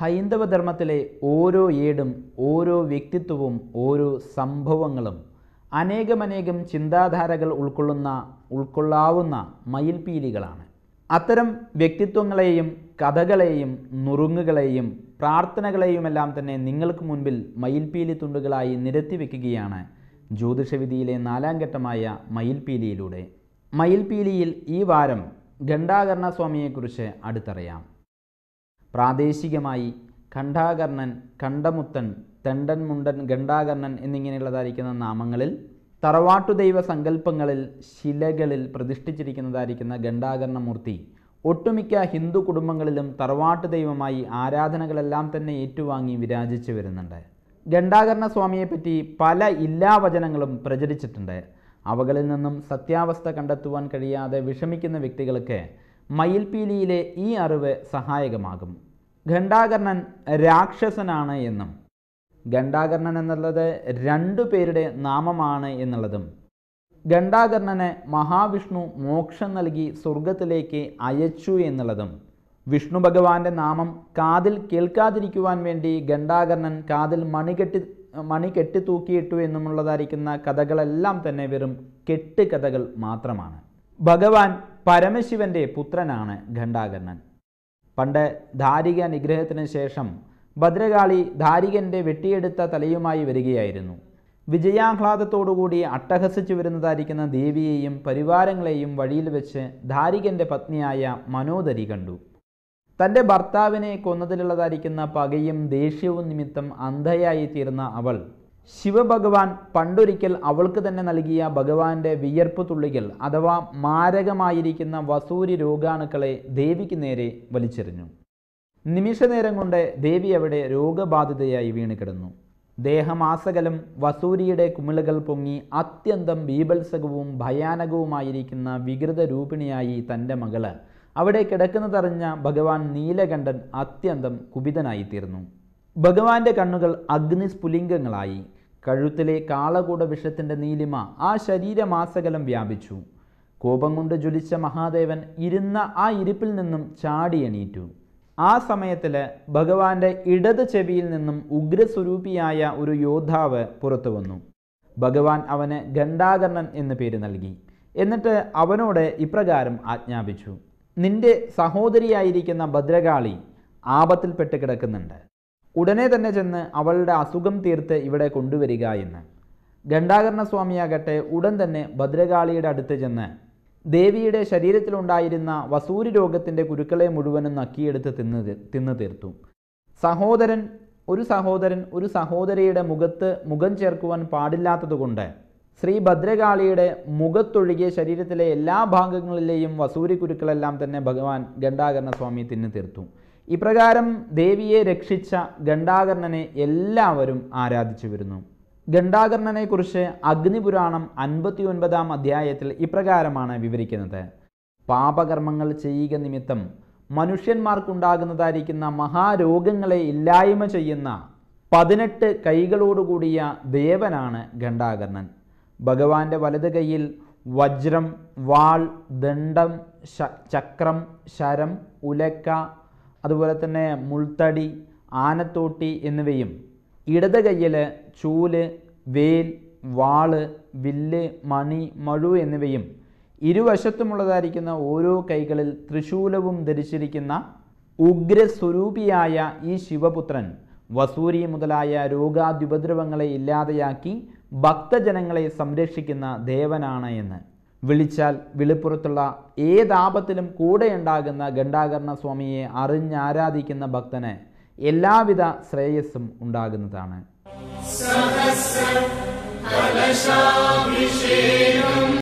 ഹൈന്ദവ ധർമ്മത്തിലെ ഓരോ ഏടും ഓരോ വ്യക്തിത്വവും ഓരോ സംഭവങ്ങളും അനേകമനേകം ചിന്താധാരകൾ ഉൾക്കൊള്ളുന്ന ഉൾക്കൊള്ളാവുന്ന മയിൽപീലികളാണ് അത്തരം വ്യക്തിത്വങ്ങളെയും കഥകളെയും നുറുങ്ങുകളെയും പ്രാർത്ഥനകളെയുമെല്ലാം തന്നെ നിങ്ങൾക്ക് മുൻപിൽ മയിൽപീലി തുണ്ടുകളായി നിരത്തി വെക്കുകയാണ് ജ്യോതിഷവിധിയിലെ നാലാം ഘട്ടമായ മയിൽപീലിയിലൂടെ മയിൽപീലിയിൽ ഈ വാരം ഘണ്ടാകർണ സ്വാമിയെക്കുറിച്ച് അടുത്തറിയാം പ്രാദേശികമായി ഖണ്ഡാകർണൻ കണ്ടമുത്തൻ തെണ്ടൻ മുണ്ടൻ ഘണ്ടാകർണൻ എന്നിങ്ങനെയുള്ളതായിരിക്കുന്ന നാമങ്ങളിൽ തറവാട്ടു ദൈവ സങ്കല്പങ്ങളിൽ ശിലകളിൽ പ്രതിഷ്ഠിച്ചിരിക്കുന്നതായിരിക്കുന്ന ഘണ്ടാകർണമൂർത്തി ഒട്ടുമിക്ക ഹിന്ദു കുടുംബങ്ങളിലും തറവാട്ടു ദൈവമായി ആരാധനകളെല്ലാം തന്നെ ഏറ്റുവാങ്ങി വിരാജിച്ചു വരുന്നുണ്ട് ഘണ്ടാകർണ സ്വാമിയെപ്പറ്റി പല ഇല്ലാവചനങ്ങളും പ്രചരിച്ചിട്ടുണ്ട് അവകളിൽ നിന്നും സത്യാവസ്ഥ കണ്ടെത്തുവാൻ കഴിയാതെ വിഷമിക്കുന്ന വ്യക്തികൾക്ക് മയിൽപീലിയിലെ ഈ അറിവ് സഹായകമാകും ഘണ്ടാകർണൻ രാക്ഷസനാണ് എന്നും ഘണ്ടാകർണൻ എന്നുള്ളത് രണ്ടു പേരുടെ നാമമാണ് എന്നുള്ളതും ഘണ്ടാകർണന് മഹാവിഷ്ണു മോക്ഷം നൽകി സ്വർഗത്തിലേക്ക് അയച്ചു എന്നുള്ളതും വിഷ്ണു ഭഗവാന്റെ നാമം കാതിൽ കേൾക്കാതിരിക്കുവാൻ വേണ്ടി ഘണ്ടാകർണൻ കാതിൽ മണികെട്ടി മണി കെട്ടിത്തൂക്കിയിട്ടു എന്നുമുള്ളതായിരിക്കുന്ന കഥകളെല്ലാം തന്നെ വെറും കെട്ട് കഥകൾ മാത്രമാണ് ഭഗവാൻ പരമശിവന്റെ പുത്രനാണ് ഘണ്ടാകർണൻ പണ്ട് ധാരിക നിഗ്രഹത്തിന് ശേഷം ഭദ്രകാളി ധാരികന്റെ വെട്ടിയെടുത്ത തലയുമായി വരികയായിരുന്നു വിജയാഹ്ലാദത്തോടുകൂടി അട്ടഹസിച്ചു വരുന്നതായിരിക്കുന്ന ദേവിയെയും പരിവാരങ്ങളെയും വഴിയിൽ വെച്ച് ധാരികന്റെ പത്നിയായ മനോദരി കണ്ടു തൻ്റെ ഭർത്താവിനെ കൊന്നതിലുള്ളതായിരിക്കുന്ന പകയും ദേഷ്യവും നിമിത്തം അന്ധയായി തീർന്ന അവൾ ശിവഭഗവാൻ പണ്ടൊരിക്കൽ അവൾക്ക് തന്നെ നൽകിയ ഭഗവാന്റെ വിയർപ്പ് തുള്ളികൾ അഥവാ മാരകമായിരിക്കുന്ന വസൂരി രോഗാണുക്കളെ ദേവിക്ക് നേരെ വലിച്ചെറിഞ്ഞു നിമിഷനേരം കൊണ്ട് ദേവി അവിടെ രോഗബാധിതയായി വീണ് കിടന്നു ദേഹമാസകലം വസൂരിയുടെ കുമിളകൾ പൊങ്ങി അത്യന്തം ബീഭത്സകവും ഭയാനകവുമായിരിക്കുന്ന വികൃത രൂപിണിയായി തൻ്റെ മകള് അവിടെ കിടക്കുന്നതറിഞ്ഞ ഭഗവാൻ നീലകണ്ഠൻ അത്യന്തം കുപിതനായിത്തീർന്നു ഭഗവാന്റെ കണ്ണുകൾ അഗ്നിസ്ഫുലിംഗങ്ങളായി കഴുത്തിലെ കാളകൂട വിഷത്തിൻ്റെ നീലിമ ആ ശരീരമാസകലം വ്യാപിച്ചു കോപം കൊണ്ട് ജ്വലിച്ച മഹാദേവൻ ഇരുന്ന ആ ഇരിപ്പിൽ നിന്നും ചാടി എണീറ്റു ആ സമയത്തിൽ ഭഗവാന്റെ ഇടത് ചെവിയിൽ നിന്നും ഉഗ്രസ്വരൂപിയായ ഒരു യോദ്ധാവ് പുറത്തു വന്നു ഭഗവാൻ അവന് ഘണ്ടാകർണൻ എന്ന് പേര് നൽകി എന്നിട്ട് അവനോട് ഇപ്രകാരം ആജ്ഞാപിച്ചു നിന്റെ സഹോദരിയായിരിക്കുന്ന ഭദ്രകാളി ആപത്തിൽപ്പെട്ട് കിടക്കുന്നുണ്ട് ഉടനെ തന്നെ ചെന്ന് അവളുടെ അസുഖം തീർത്ത് ഇവിടെ കൊണ്ടുവരിക എന്ന് ഘണ്ടാകർണ സ്വാമിയാകട്ടെ ഉടൻ തന്നെ ഭദ്രകാളിയുടെ അടുത്ത് ചെന്ന് ദേവിയുടെ ശരീരത്തിലുണ്ടായിരുന്ന വസൂരി രോഗത്തിൻ്റെ കുരുക്കളെ മുഴുവനും നക്കിയെടുത്ത് തിന്ന് തീ- തിന്നു തീർത്തു സഹോദരൻ ഒരു സഹോദരൻ ഒരു സഹോദരിയുടെ മുഖത്ത് മുഖം ചേർക്കുവാൻ പാടില്ലാത്തതുകൊണ്ട് ശ്രീ ഭദ്രകാളിയുടെ മുഖത്തൊഴികെ ശരീരത്തിലെ എല്ലാ ഭാഗങ്ങളിലെയും വസൂരി കുരുക്കളെല്ലാം തന്നെ ഭഗവാൻ ഘണ്ടാകർണ സ്വാമി തിന്നു തീർത്തു ഇപ്രകാരം ദേവിയെ രക്ഷിച്ച ഘണ്ടാകർണനെ എല്ലാവരും ആരാധിച്ചു വരുന്നു ഘണ്ടാകർണനെക്കുറിച്ച് അഗ്നിപുരാണം അൻപത്തി ഒൻപതാം അധ്യായത്തിൽ ഇപ്രകാരമാണ് വിവരിക്കുന്നത് പാപകർമ്മങ്ങൾ ചെയ്യുക നിമിത്തം മനുഷ്യന്മാർക്കുണ്ടാകുന്നതായിരിക്കുന്ന മഹാരോഗങ്ങളെ ഇല്ലായ്മ ചെയ്യുന്ന പതിനെട്ട് കൈകളോടുകൂടിയ ദേവനാണ് ഘണ്ടാകർണൻ ഭഗവാന്റെ വലത് കൈയിൽ വജ്രം വാൾ ദണ്ഡം ശ- ചക്രം ശരം ഉലക്ക അതുപോലെ തന്നെ മുൾത്തടി ആനത്തോട്ടി എന്നിവയും ഇടത് കയ്യിൽ ചൂല് വേൽ വാള് വില്ല് മണി മഴു എന്നിവയും ഇരുവശത്തുമുള്ളതായിരിക്കുന്ന ഓരോ കൈകളിൽ ത്രിശൂലവും ധരിച്ചിരിക്കുന്ന ഉഗ്രസ്വരൂപിയായ ഈ ശിവപുത്രൻ വസൂരി മുതലായ രോഗാദ്യുപദ്രവങ്ങളെ ഇല്ലാതെയാക്കി ഭക്തജനങ്ങളെ സംരക്ഷിക്കുന്ന ദേവനാണ് എന്ന് വിളിച്ചാൽ വിളിപ്പുറത്തുള്ള ഏതാപത്തിലും കൂടെയുണ്ടാകുന്ന ഘണ്ടാകർണ സ്വാമിയെ അറിഞ്ഞാരാധിക്കുന്ന ഭക്തന് എല്ലാവിധ ശ്രേയസ്സും ഉണ്ടാകുന്നതാണ്